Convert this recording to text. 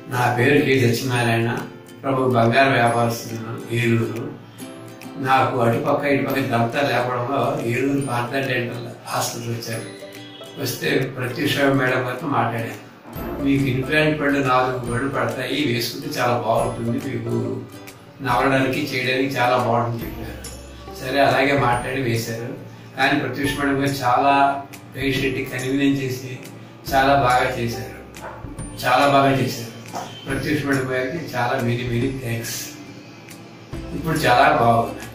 నా పేరు కె సత్యనారాయణ ప్రభు బంగారు వ్యాపారస్తున్నాను ఏలూరు నాకు అటుపక్క ఇటుపక్క దంతా లేపడంలో ఏలూరు భారత డెంటల్ హాస్పిటల్ వచ్చారు వస్తే ప్రత్యూష మేడం గారితో మాట్లాడాను మీకు ఇన్ఫ్లాంట్ పళ్ళు నాలుగు పళ్ళు పడతాయి వేసుకుంటే చాలా బాగుంటుంది మీకు నవ్వడానికి చేయడానికి చాలా బాగుంటుంది చెప్పారు సరే అలాగే మాట్లాడి వేశారు కానీ ప్రత్యూష్ మేడం గారు చాలా పేషెంట్కి కన్వీనియన్స్ చేసి చాలా బాగా చేశారు చాలా బాగా చేశారు ప్రత్యూష్ మేడం గారికి చాలా మెనీ మెనీ థ్యాంక్స్ ఇప్పుడు చాలా బాగుంది